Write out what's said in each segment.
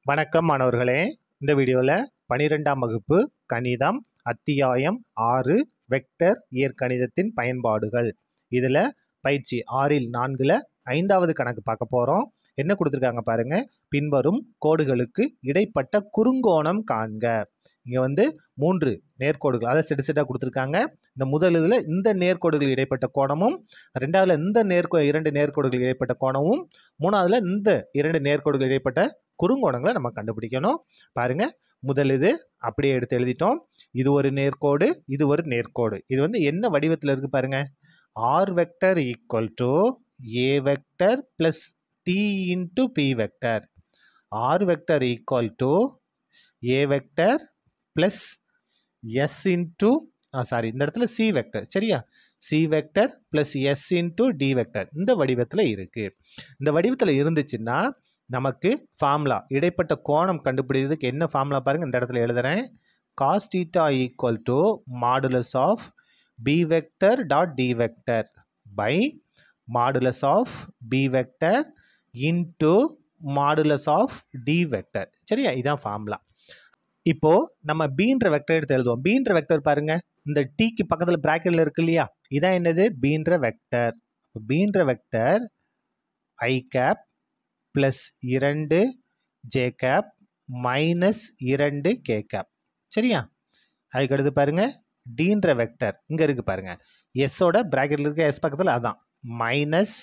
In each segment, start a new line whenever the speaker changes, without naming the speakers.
வணக்கம் மாணவர்களே இந்த வீடியோவில் பனிரெண்டாம் வகுப்பு கணிதம் அத்தியாயம் ஆறு வெக்டர் இயற்கணிதத்தின் பயன்பாடுகள் இதில் பயிற்சி ஆறில் நான்கில் ஐந்தாவது கணக்கு பார்க்க போகிறோம் என்ன கொடுத்துருக்காங்க பாருங்க பின்வரும் கோடுகளுக்கு இடைப்பட்ட குறுங்கோணம் காண்க இங்கே வந்து மூன்று நேர்கோடுகள் அதை செட்டு செட்டாக கொடுத்துருக்காங்க இந்த முதல் இதில் இந்த நேர்கோடுகள் இடைப்பட்ட கோணமும் ரெண்டாவதுல இந்த நேர்கோ இரண்டு நேர்கோடுகள் இடைப்பட்ட கோணமும் மூணாவதுல இந்த இரண்டு நேர்கோடுகள் இடைப்பட்ட குறுங்கோணங்களை நம்ம கண்டுபிடிக்கணும் பாருங்க முதல் இது அப்படியே எடுத்து எழுதிட்டோம் இது ஒரு நேர்கோடு இது ஒரு நேர்கோடு இது வந்து என்ன வடிவத்தில் இருக்கு பாருங்க R vector equal to A vector plus T into B vector R vector equal to A vector plus S into sorry இந்த இடத்துல சி வெக்டர் சரியா C vector plus S into D vector இந்த வடிவத்தில் இருக்குது இந்த வடிவத்தில் இருந்துச்சுன்னா நமக்கு ஃபார்முலா இடைப்பட்ட கோணம் கண்டுபிடிக்கிறதுக்கு என்ன ஃபார்முலா பாருங்கள் இந்த இடத்துல எழுதுகிறேன் cos theta equal to modulus of B vector dot D vector by modulus of B vector into modulus of D vector சரியா இதான் ஃபார்முலா இப்போது நம்ம பீன்ற வெக்டர் எடுத்து எழுதுவோம் பீன்ற வெக்டர் பாருங்க இந்த டீக்கு பக்கத்தில் ப்ராக்கெட்டில் இருக்கு இல்லையா இதான் என்னது பீன்ற வெக்டர் பீன்ற வெக்டர் ஐ கேப் ப்ளஸ் இரண்டு ஜே கேப் மைனஸ் இரண்டு கே கேப் சரியா அதுக்கு அடுத்து பாருங்க டீன்ற வெக்டர் இங்கே இருக்குது பாருங்க எஸ்ஸோட ப்ராக்கெட்டில் இருக்க எஸ் பக்கத்தில் அதான் மைனஸ்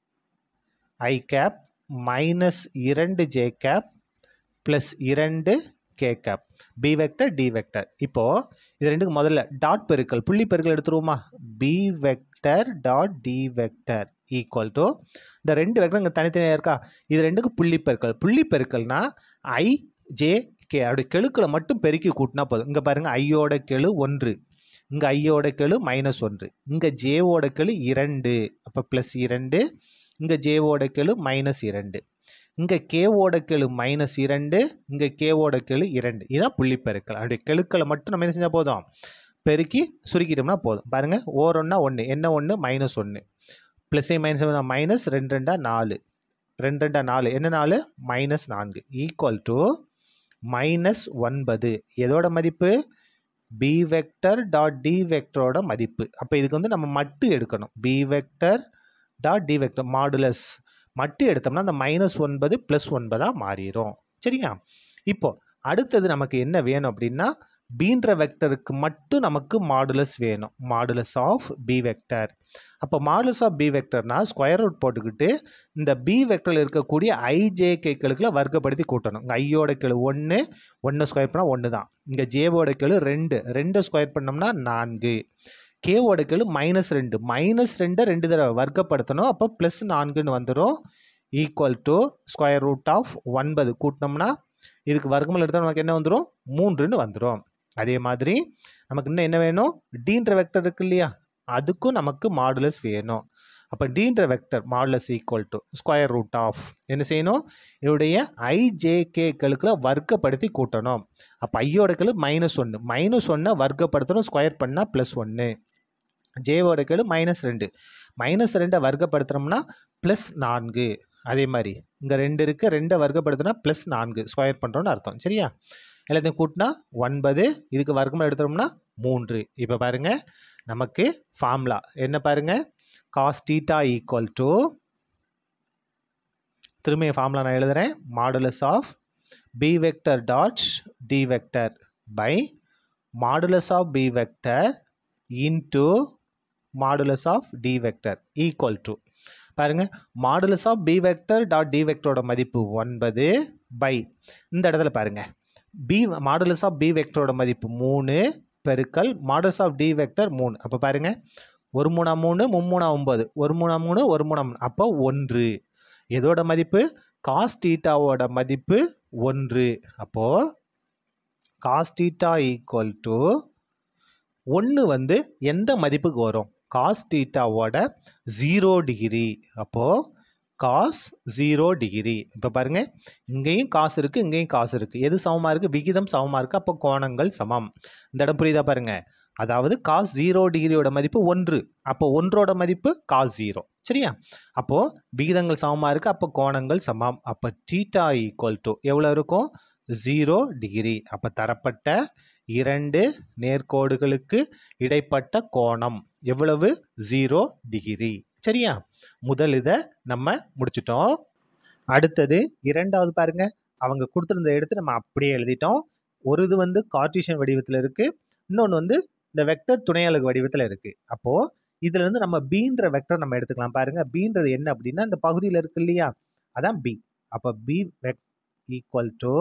ஐ கேப் மைனஸ் இரண்டு ஜே கேப் ப்ளஸ் இரண்டு K cap B vector D vector இப்போது இது ரெண்டுக்கு முதல்ல டாட் பெருக்கல் புள்ளி பெருக்கல் எடுத்துருவோமா B vector dot D vector equal to இந்த ரெண்டு வெக்டர் இங்கே தனித்தனியாக இருக்கா இது ரெண்டுக்கு புள்ளி பெருக்கல் புள்ளி பெருக்கல்னா ஐ ஜே கே அப்படி கெழுக்களை மட்டும் பெருக்கி கூட்டினா போதும் இங்கே பாருங்கள் ஐயோட கெழு ஒன்று இங்கே ஐயோட கெழு மைனஸ் ஒன்று இங்கே ஜேவோட கெழு இரண்டு அப்போ ப்ளஸ் இரண்டு இங்கே ஜேவோட கெழு மைனஸ் இரண்டு இங்கே கேவோட கெழு மைனஸ் இரண்டு இங்கே கேவோட கெழு இரண்டு இதுதான் புள்ளி பெருக்கல் அப்படி கெழுக்களை மட்டும் நம்ம என்ன செஞ்சால் போதும் பெருக்கி சுருக்கிட்டோம்னா போதும் பாருங்கள் ஓர் ஒன்றா ஒன்று என்ன ஒன்று மைனஸ் ஒன்று ப்ளஸ் ஐ மைனஸ் மைனஸ் ரெண்டு ரெண்டா நாலு ரெண்டு ரெண்டா நாலு என்ன நாலு மைனஸ் நான்கு ஈக்குவல் டு மைனஸ் ஒன்பது எதோட மதிப்பு பி வெக்டர் டாட் டி வெக்டரோட மதிப்பு அப்போ இதுக்கு வந்து நம்ம மட்டு எடுக்கணும் B vector dot D vector modulus மட்டு எடுத்தோம்னா அந்த மைனஸ் ஒன்பது ப்ளஸ் ஒன்பதாக மாறிடும் சரியா இப்போ அடுத்தது நமக்கு என்ன வேணும் அப்படின்னா பீன்ற வெக்டருக்கு மட்டும் நமக்கு மாடுலஸ் வேணும் மாடுலஸ் ஆஃப் பி வெக்டர் அப்போ மாடுலஸ் ஆஃப் பி வெக்டர்னா ஸ்கொயர் ரூட் போட்டுக்கிட்டு இந்த பி வெக்டரில் இருக்கக்கூடிய ஐஜேகேக்களுக்குள்ள வர்க்கப்படுத்தி கூட்டணும் இங்கே ஐயோட கெழு ஒன்று ஒன்று ஸ்கொயர் பண்ணால் ஒன்று தான் இங்கே ஜேவோட கெழு ரெண்டு ரெண்டு ஸ்கொயர் பண்ணோம்னா நான்கு கேவோட கெழு மைனஸ் ரெண்டு மைனஸ் ரெண்டை ரெண்டு தடவை வர்க்கப்படுத்தணும் அப்போ ப்ளஸ் நான்குன்னு வந்துடும் equal to square root of ஒன்பது கூட்டினோம்னா இதுக்கு வர்க்கமல் எடுத்தால் நமக்கு என்ன வந்துடும் மூன்றுன்னு வந்துடும் அதே மாதிரி நமக்கு இன்னும் என்ன வேணும் டீன்ற வெக்டர் இருக்கு இல்லையா அதுக்கும் நமக்கு மாடுலஸ் வேணும் அப்போ டீன்ற vector modulus equal to square root of என்ன செய்யணும் இதனுடைய ஐஜேகேக்களுக்குள்ள வர்க்கப்படுத்தி கூட்டணும் அப்போ ஐயோட கெழு மைனஸ் ஒன்று மைனஸ் ஒன்றை வர்க்கப்படுத்தணும் ஸ்கொயர் பண்ணால் ப்ளஸ் ஒன்று ஜேவோட கெழு மைனஸ் ரெண்டு மைனஸ் ரெண்டை வர்க்கப்படுத்துனோம்னா ப்ளஸ் நான்கு அதே மாதிரி இங்கே ரெண்டு இருக்குது ரெண்டை வர்க்கப்படுத்தினா ப்ளஸ் நான்கு ஸ்கொயர் பண்ணுறோன்னு அர்த்தம் சரியா எல்லாத்தையும் கூட்டினா ஒன்பது இதுக்கு வர்க்கமாக எடுத்துட்டோம்னா மூன்று இப்போ பாருங்கள் நமக்கு ஃபார்முலா என்ன பாருங்கள் காஸ் டீட்டா ஈக்குவல் டு திரும்ப ஃபார்முலா நான் எழுதுகிறேன் modulus of B vector dot D vector by modulus of B vector into modulus of D vector equal to பாருங்கள் modulus of B vector dot D வெக்டரோட மதிப்பு ஒன்பது by இந்த இடத்துல பாருங்கள் பி மாடுலஸ் ஆஃப் பி வெக்டரோட மதிப்பு மூணு பெருக்கல் மாடுலஸ் ஆஃப் டி வெக்டர் மூணு அப்போ பாருங்கள் ஒரு மூணா மூணு மும்மூணா ஒம்பது ஒரு மூணா மூணு ஒரு மூணா மூணு அப்போ ஒன்று எதோட மதிப்பு காஸ் டீட்டாவோட மதிப்பு ஒன்று அப்போது காஸ் டீட்டா ஈக்குவல் டு ஒன்று வந்து எந்த மதிப்புக்கு வரும் காஸ் டீட்டாவோட ஜீரோ டிகிரி அப்போது காஸ் ஜீரோ டிகிரி இப்போ பாருங்கள் இங்கேயும் காசு இருக்குது இங்கேயும் காசு இருக்குது எது சமமாக இருக்குது விகிதம் சமமாக இருக்குது அப்போ கோணங்கள் சமம் இந்த இடம் புரியுதா பாருங்கள் அதாவது காஸ் ஜீரோ டிகிரியோட மதிப்பு ஒன்று அப்போ ஒன்றோட மதிப்பு காஸ் ஜீரோ சரியா அப்போது விகிதங்கள் சமமாக இருக்குது அப்போ கோணங்கள் சமம் அப்போ டீட்டா ஈக்குவல் டு எவ்வளோ இருக்கும் ஜீரோ டிகிரி அப்போ தரப்பட்ட இரண்டு நேர்கோடுகளுக்கு இடைப்பட்ட கோணம் எவ்வளவு ஜீரோ டிகிரி சரியா முதல் இதை நம்ம முடிச்சிட்டோம் அடுத்தது இரண்டாவது பாருங்க அவங்க கொடுத்துருந்த எடுத்து நம்ம அப்படியே எழுதிட்டோம் ஒரு இது வந்து கார்டீஷியன் வடிவத்தில் இருக்குது இன்னொன்று வந்து இந்த வெக்டர் துணை அலகு வடிவத்தில் இருக்குது அப்போது இதில் இருந்து நம்ம பீன்ற வெக்டர் நம்ம எடுத்துக்கலாம் பாருங்க பீன்றது என்ன அப்படின்னா இந்த பகுதியில் இருக்கு இல்லையா அதான் பி அப்போ பி வெக் ஈக்குவல் டு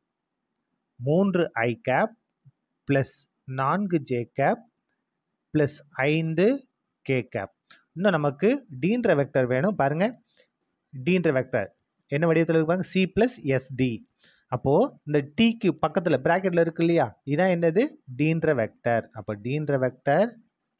மூன்று ஐ கேப் ப்ளஸ் நான்கு ஜே கேப் ப்ளஸ் ஐந்து கே கேப் இன்னும் நமக்கு டீன்ற வெக்டர் வேணும் பாருங்க டீன்ற வெக்டர் என்ன வடிவத்தில் இருக்கு பாருங்க சி ப்ளஸ் எஸ்டி அப்போது இந்த டீக்கு பக்கத்தில் ப்ராக்கெட்டில் இருக்கு இல்லையா இதான் என்னது டீன்ற வெக்டர் அப்போ டீன்ற வெக்டர்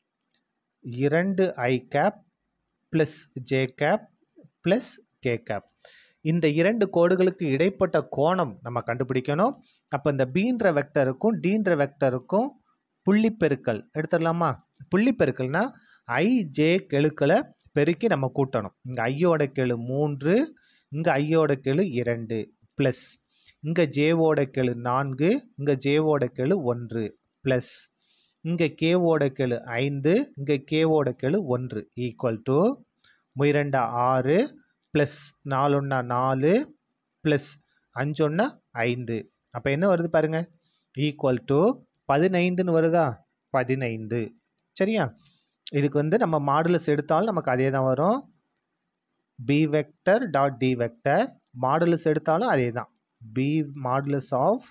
இரண்டு I cap plus J cap plus K cap இந்த இரண்டு கோடுகளுக்கு இடைப்பட்ட கோணம் நம்ம கண்டுபிடிக்கணும் அப்போ இந்த பீன்ற வெக்டருக்கும் டீன்ற வெக்டருக்கும் புள்ளிப்பெருக்கல் எடுத்துடலாமா புள்ளிப்பெருக்கல்னா ஐ ஜே கெழுக்களை பெருக்கி நம்ம கூட்டணும் இங்கே ஐயோட கெழு மூன்று இங்கே ஐயோட கெழு இரண்டு ப்ளஸ் இங்கே ஜேவோட கெழு நான்கு இங்கே ஜேவோட கெழு ஒன்று ப்ளஸ் இங்கே கேவோட கெழு ஐந்து இங்கே கேவோட கெழு ஒன்று ஈக்குவல் டு முயரெண்டா ஆறு ப்ளஸ் நாலொன்னா நாலு ப்ளஸ் அஞ்சொன்னா ஐந்து அப்போ என்ன வருது பாருங்க ஈக்குவல் டு பதினைந்துன்னு வருதா பதினைந்து சரியா இதுக்கு வந்து நம்ம மாடுலஸ் எடுத்தாலும் நமக்கு அதே தான் வரும் B vector dot D vector modulus எடுத்தாலும் அதே தான் B modulus of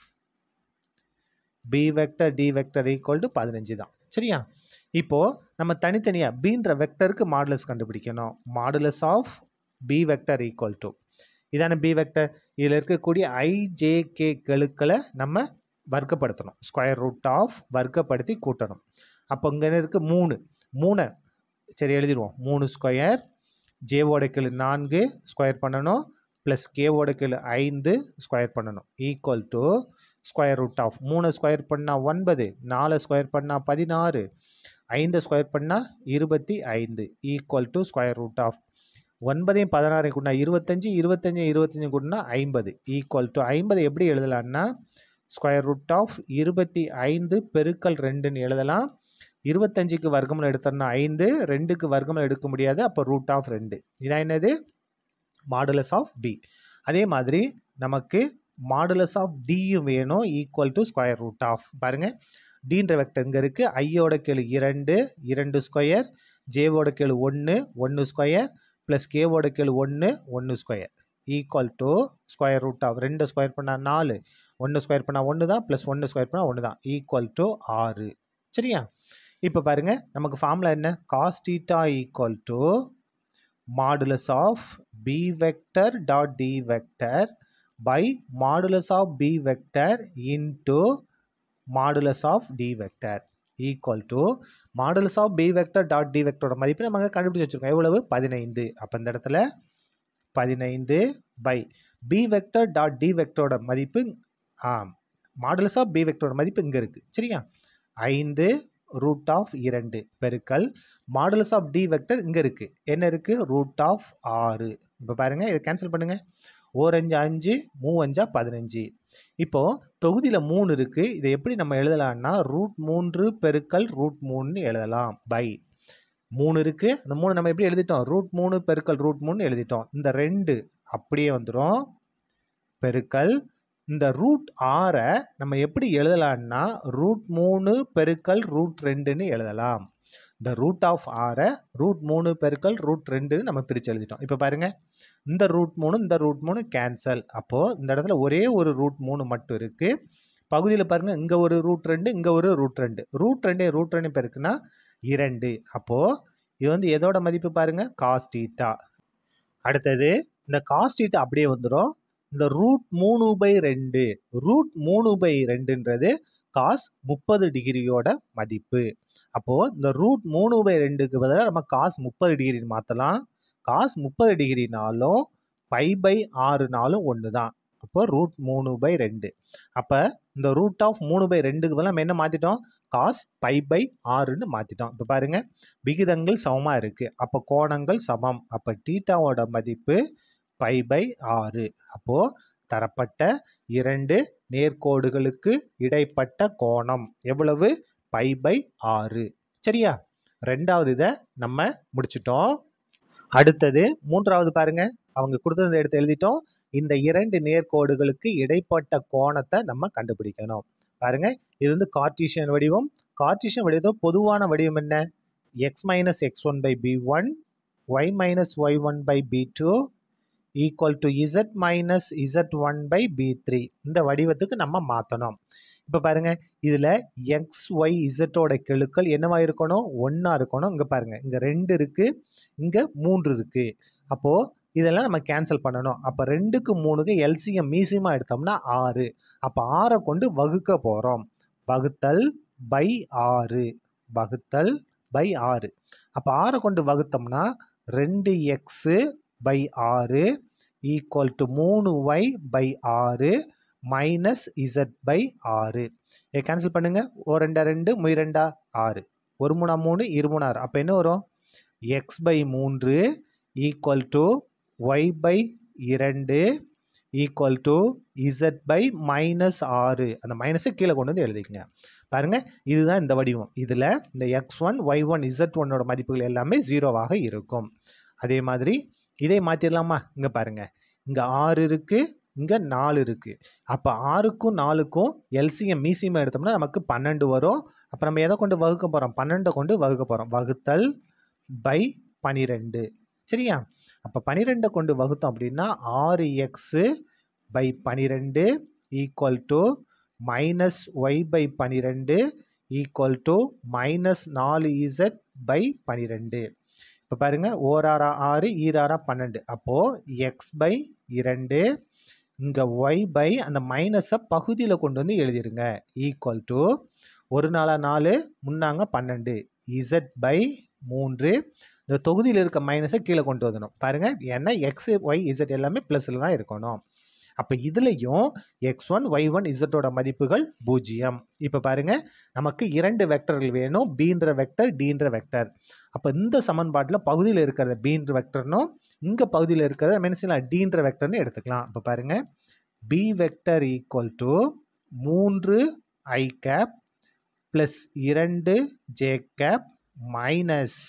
B vector D vector equal to பதினஞ்சு தான் சரியா இப்போது நம்ம தனித்தனியாக பீன்ற வெக்டருக்கு மாடுலஸ் கண்டுபிடிக்கணும் modulus of B vector equal to இதான பி வெக்டர் இதில் இருக்கக்கூடிய ஐஜேகே கெழுக்களை நம்ம வர்க்கப்படுத்தணும் ஸ்கொயர் ரூட் ஆஃப் வர்க்கப்படுத்தி கூட்டணும் அப்போ இங்கே இருக்குது மூணு மூணை சரி எழுதிடுவோம் மூணு ஸ்கொயர் ஜேவோட கெழு நான்கு ஸ்கொயர் பண்ணணும் ப்ளஸ் கேவோட கெழு ஐந்து ஸ்கொயர் பண்ணணும் equal to square root of மூணு ஸ்கொயர் பண்ணால் ஒன்பது நாலு ஸ்கொயர் பண்ணால் பதினாறு ஐந்து ஸ்கொயர் பண்ணால் இருபத்தி ஐந்து equal to square root of ஒன்பதையும் பதினாறையும் கூட்டினா இருபத்தஞ்சி இருபத்தஞ்சி இருபத்தஞ்சி கூட்டினா ஐம்பது ஈக்குவல் டு ஐம்பது எப்படி எழுதலான்னா ஸ்கொயர் ரூட் ஆஃப் இருபத்தி ஐந்து பெருக்கல் ரெண்டுன்னு எழுதலாம் இருபத்தஞ்சுக்கு வர்க்கமும் எடுத்தோம்னா ஐந்து ரெண்டுக்கு வர்க்கமும் எடுக்க முடியாது அப்போ ரூட் ஆஃப் ரெண்டு இதான் என்னது மாடுலஸ் ஆஃப் பி அதே மாதிரி நமக்கு மாடுலஸ் ஆஃப் டியும் வேணும் equal to square root of பாருங்கள் டீன்ற வெக்டர் இங்கே இருக்குது ஐயோட கெழு இரண்டு இரண்டு ஸ்கொயர் ஜேவோட கெழு ஒன்று ஒன்று ஸ்கொயர் ப்ளஸ் கேவோட கெழு ஒன்று ஒன்று square equal to square root of ரெண்டு ஸ்கொயர் பண்ணால் நாலு ஒன்று ஸ்கொயர் பண்ணால் ஒன்று தான் ப்ளஸ் ஒன்று ஸ்கொயர் பண்ணால் ஒன்று தான் ஈக்குவல் டு ஆறு சரியா இப்போ பாருங்கள் நமக்கு ஃபார்முலா என்ன cos theta equal to modulus of B vector dot D vector by modulus of B vector into modulus of D vector equal to modulus of B vector dot D வெக்டரோட மதிப்பு நம்ம அங்கே கண்டுபிடிச்சி வச்சுருக்கோம் எவ்வளவு பதினைந்து அப்போ இந்த இடத்துல பதினைந்து by B vector dot D வெக்டரோட மதிப்பு ஆ மாடுலஸ் ஆஃப் பி வெக்டரோட மதிப்பு இங்கே இருக்குது சரியா ஐந்து ரூட் ஆஃப் இரண்டு பெருக்கல் மாடுலஸ் ஆஃப் டி வெக்டர் இங்கே இருக்குது என்ன இருக்குது ரூட் ஆஃப் ஆறு இப்போ பாருங்கள் இதை கேன்சல் பண்ணுங்கள் ஓரஞ்சு அஞ்சு மூவஞ்சா பதினஞ்சு இப்போது தொகுதியில் மூணு இருக்குது இதை எப்படி நம்ம எழுதலாம்னா ரூட் மூன்று பெருக்கல் ரூட் மூணுன்னு எழுதலாம் பை மூணு இருக்குது அந்த மூணு நம்ம எப்படி எழுதிட்டோம் ரூட் மூணு பெருக்கல் ரூட் மூணு எழுதிட்டோம் இந்த ரெண்டு அப்படியே வந்துடும் பெருக்கல் இந்த ரூட் ஆறை நம்ம எப்படி எழுதலாம்னா ரூட் மூணு பெருக்கல் ரூட் ரெண்டுன்னு எழுதலாம் இந்த ரூட் ஆஃப் ஆரை ரூட் மூணு பெருக்கல் ரூட் ரெண்டுன்னு நம்ம பிரித்து எழுதிட்டோம் இப்போ பாருங்கள் இந்த ரூட் மூணு இந்த ரூட் மூணு கேன்சல் அப்போது இந்த இடத்துல ஒரே ஒரு ரூட் மூணு மட்டும் இருக்குது பகுதியில் பாருங்கள் இங்கே ஒரு ரூட் ரெண்டு இங்கே ஒரு ரூட் ரெண்டு ரூட் ரெண்டு ரூட் ரெண்டு பெருக்குன்னா இரண்டு அப்போது இது வந்து எதோட மதிப்பு பாருங்கள் காஸ்டீட்டா அடுத்தது இந்த காஸ்டீட்டா அப்படியே வந்துடும் இந்த ரூட் மூணு பை ரெண்டு ரூட் மூணு பை ரெண்டுன்றது காஸ் முப்பது டிகிரியோட மதிப்பு அப்போது இந்த ரூட் மூணு பை ரெண்டுக்கு பதிலாக நம்ம காஸ் முப்பது டிகிரின்னு மாற்றலாம் காஸ் முப்பது டிகிரினாலும் பை பை ஆறுனாலும் ஒன்று தான் அப்போ ரூட் மூணு பை ரெண்டு அப்போ இந்த ரூட் ஆஃப் மூணு பை ரெண்டுக்கு பதிலாக நம்ம என்ன மாற்றிட்டோம் காஸ் பை பை ஆறுன்னு மாற்றிட்டோம் இப்போ பாருங்கள் விகிதங்கள் சமமாக இருக்குது அப்போ கோணங்கள் சமம் அப்போ டீட்டாவோட மதிப்பு பை பை ஆறு அப்போது தரப்பட்ட இரண்டு நேர்கோடுகளுக்கு இடைப்பட்ட கோணம் எவ்வளவு பை பை ஆறு சரியா ரெண்டாவது இதை நம்ம முடிச்சிட்டோம் அடுத்தது மூன்றாவது பாருங்க அவங்க கொடுத்ததை எடுத்து எழுதிட்டோம் இந்த இரண்டு நேர்கோடுகளுக்கு இடைப்பட்ட கோணத்தை நம்ம கண்டுபிடிக்கணும் பாருங்க இது வந்து கார்டீசியன் வடிவம் கார்டீசியன் வடிவம் பொதுவான வடிவம் என்ன X minus X one by B one Y minus Y one by B two equal to Z minus Z one by B three இந்த வடிவத்துக்கு நம்ம மாற்றணும் இப்போ பாருங்க இதில் எக்ஸ் ஒய் இசட்டோட கெழுக்கள் என்னவா இருக்கணும் ஒன்றா இருக்கணும் இங்கே பாருங்க இங்கே ரெண்டு இருக்குது இங்கே மூன்று இருக்குது அப்போது இதெல்லாம் நம்ம கேன்சல் பண்ணணும் அப்போ ரெண்டுக்கு மூணுக்கு எல்சிஎம் மீசியமாக எடுத்தோம்னா ஆறு அப்போ ஆறை கொண்டு வகுக்க போகிறோம் வகுத்தல் பை ஆறு வகுத்தல் பை ஆறு அப்போ ஆறை கொண்டு வகுத்தோம்னா ரெண்டு எக்ஸு பை ஆறு ஈக்குவல் டு மூணு ஒய் பை ஆறு மைனஸ் இசட் பை ஆறு இதை கேன்சல் பண்ணுங்க ஒரு ரெண்டா ரெண்டு மொய் ரெண்டா ஆறு ஒரு மூணா மூணு இரு மூணு ஆறு அப்போ என்ன வரும் எக்ஸ் பை மூன்று ஈக்குவல் டு ஒய் பை இரண்டு equal to Z by minus ஆறு அந்த மைனஸை கீழே கொண்டு வந்து எழுதிக்கங்க பாருங்கள் இதுதான் இந்த வடிவம் இதில் இந்த X one Y one Z ஒன்னோட மதிப்புகள் எல்லாமே ஜீரோவாக இருக்கும் அதே மாதிரி இதை மாற்றிடலாமா இங்கே பாருங்கள் இங்கே ஆறு இருக்குது இங்கே நாலு இருக்குது அப்போ ஆறுக்கும் நாலுக்கும் எல்சிஎம் மீசியம் எடுத்தோம்னா நமக்கு பன்னெண்டு வரும் அப்போ நம்ம எதை கொண்டு வகுக்க போகிறோம் பன்னெண்டை கொண்டு வகுக்க போகிறோம் வகுத்தல் பை பனிரெண்டு சரியா அப்போ பனிரெண்டை கொண்டு வகுத்தோம் அப்படின்னா ஆறு எக்ஸு பை பனிரெண்டு equal to minus Y by பனிரெண்டு ஈக்குவல் டு மைனஸ் நாலு இசட் பை பனிரெண்டு இப்போ பாருங்கள் ஓராரா ஆறு ஈராரா பன்னெண்டு அப்போது எக்ஸ் பை இரண்டு இங்கே ஒய் பை அந்த மைனஸை பகுதியில் கொண்டு வந்து எழுதிருங்க ஈக்குவல் டு ஒரு நாளா நாலு முன்னாங்க பன்னெண்டு இசட் பை மூன்று இந்த தொகுதியில் இருக்க மைனஸை கீழே கொண்டு வரணும் பாருங்கள் ஏன்னா எக்ஸ் ஒய் இசட் எல்லாமே ப்ளஸில் தான் இருக்கணும் அப்போ இதுலேயும் எக்ஸ் ஒன் ஒய் ஒன் இசட்டோட மதிப்புகள் பூஜ்ஜியம் இப்போ பாருங்கள் நமக்கு இரண்டு வெக்டர்கள் வேணும் பீன்ற வெக்டர் டீன்ற வெக்டர் அப்போ இந்த சமன்பாட்டில் பகுதியில் இருக்கிறத பீன்ற வெக்டர்னும் இங்கே பகுதியில் இருக்கிறத மென்சிலாம் டீன்ற வெக்டர்னு எடுத்துக்கலாம் இப்போ பாருங்கள் பி வெக்டர் ஈக்குவல் டு மூன்று ஐ கேப் ப்ளஸ் இரண்டு ஜே கேப் மைனஸ்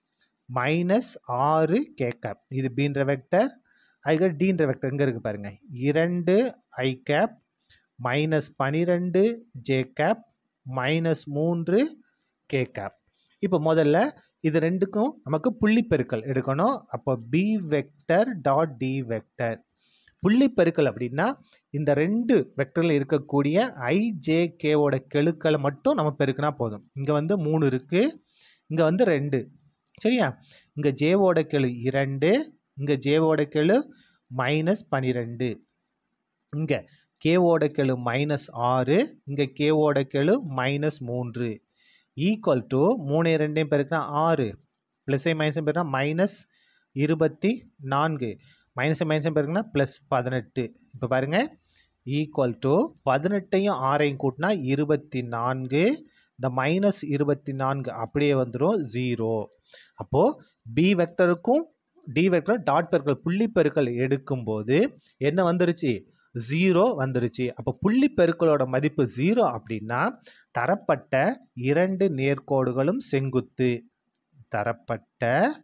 மைனஸ் ஆறு கே கேப் இது பீன்ற வெக்டர் அதுக்கு டீன்ற வெக்டர் இங்கே இருக்குது பாருங்கள் இரண்டு ஐ கேப் மைனஸ் பனிரெண்டு ஜே கேப் மைனஸ் மூன்று கே கேப் இப்போ முதல்ல இது ரெண்டுக்கும் நமக்கு புள்ளி பெருக்கல் எடுக்கணும் அப்போ B vector dot D vector புள்ளி பெருக்கல் அப்படின்னா இந்த ரெண்டு வெக்டரில் இருக்கக்கூடிய ஐ ஜே கேவோட கெழுக்களை மட்டும் நம்ம பெருக்கினா போதும் இங்கே வந்து மூணு இருக்குது இங்கே வந்து ரெண்டு சரியா இங்கே ஜேவோட கெழு இரண்டு இங்கே ஜேவோட கெழு மைனஸ் பனிரெண்டு இங்கே கேவோட கெழு மைனஸ் ஆறு இங்கே கேவோட கெழு மைனஸ் மூன்று ஈக்குவல் டு மூணு ரெண்டையும் பெருக்கினா ஆறு ப்ளஸ்ஸை மைனஸையும் பெருக்கினா மைனஸ் இருபத்தி நான்கு மைனஸை மைனஸையும் பெருக்கினா ப்ளஸ் பதினெட்டு இப்போ பாருங்கள் ஈக்குவல் டு பதினெட்டையும் ஆறையும் கூட்டினா இருபத்தி நான்கு இந்த மைனஸ் இருபத்தி நான்கு அப்படியே வந்துடும் ஜீரோ அப்போது பி வெக்டருக்கும் டி வெக்டர் டாட் பெருக்கல் புள்ளி பெருக்கல் எடுக்கும்போது என்ன வந்துருச்சு ஜீரோ வந்துருச்சு அப்போ புள்ளி பெருக்கலோட மதிப்பு ஜீரோ அப்படின்னா தரப்பட்ட இரண்டு நேர்கோடுகளும் செங்குத்து தரப்பட்ட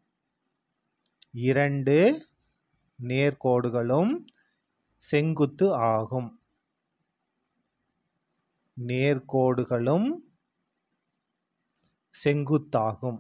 இரண்டு நேர்கோடுகளும் செங்குத்து ஆகும் நேர்கோடுகளும் செங்குத்தாகும்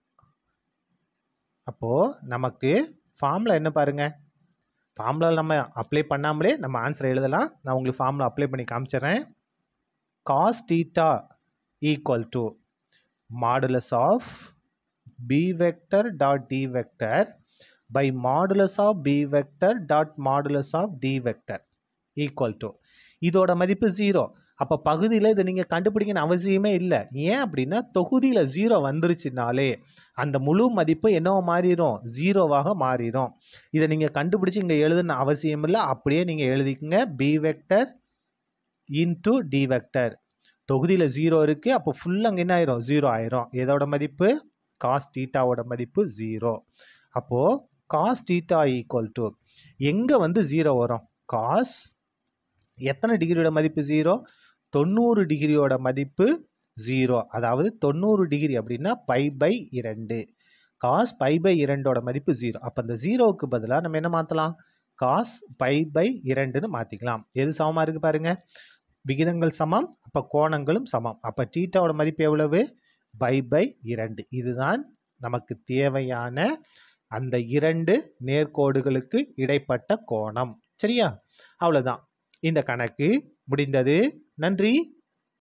அப்போது நமக்கு ஃபார்மில் என்ன பாருங்கள் ஃபார்முலா நம்ம அப்ளை பண்ணாமலே நம்ம ஆன்சர் எழுதலாம் நான் உங்களுக்கு ஃபார்முலா அப்ளை பண்ணி காமிச்சிடுறேன் cos theta equal to modulus of B vector dot D vector by modulus of B vector dot modulus of D vector equal to இதோட மதிப்பு ஜீரோ அப்போ பகுதியில் இதை நீங்கள் கண்டுபிடிக்கணும் அவசியமே இல்லை ஏன் அப்படின்னா தொகுதியில் ஜீரோ வந்துருச்சுனாலே அந்த முழு மதிப்பு என்னவோ மாறிடும் ஜீரோவாக மாறிடும் இதை நீங்கள் கண்டுபிடிச்சி இங்கே எழுதுன அவசியம் இல்லை அப்படியே நீங்கள் எழுதிக்கங்க B vector into D vector தொகுதியில் ஜீரோ இருக்குது அப்போ ஃபுல்லாக அங்கே என்ன ஆயிரும் ஜீரோ ஆயிரும் எதோட மதிப்பு காஸ் டீட்டாவோட மதிப்பு ஜீரோ அப்போது காஸ் டீட்டா ஈக்குவல் டு எங்கே வந்து ஜீரோ வரும் காஸ் எத்தனை டிகிரியோட மதிப்பு ஜீரோ தொண்ணூறு டிகிரியோட மதிப்பு ஜீரோ அதாவது தொண்ணூறு டிகிரி அப்படின்னா பை பை இரண்டு காஸ் பை பை இரண்டோட மதிப்பு ஜீரோ அப்போ அந்த ஜீரோவுக்கு பதிலாக நம்ம என்ன மாற்றலாம் காஸ் பை பை இரண்டுன்னு மாற்றிக்கலாம் எது சமமாக இருக்குது பாருங்க விகிதங்கள் சமம் அப்போ கோணங்களும் சமம் அப்போ டீட்டாவோட மதிப்பு எவ்வளவு பை பை இரண்டு இதுதான் நமக்கு தேவையான அந்த இரண்டு நேர்கோடுகளுக்கு இடைப்பட்ட கோணம் சரியா அவ்வளோதான் இந்த கணக்கு முடிந்தது நன்றி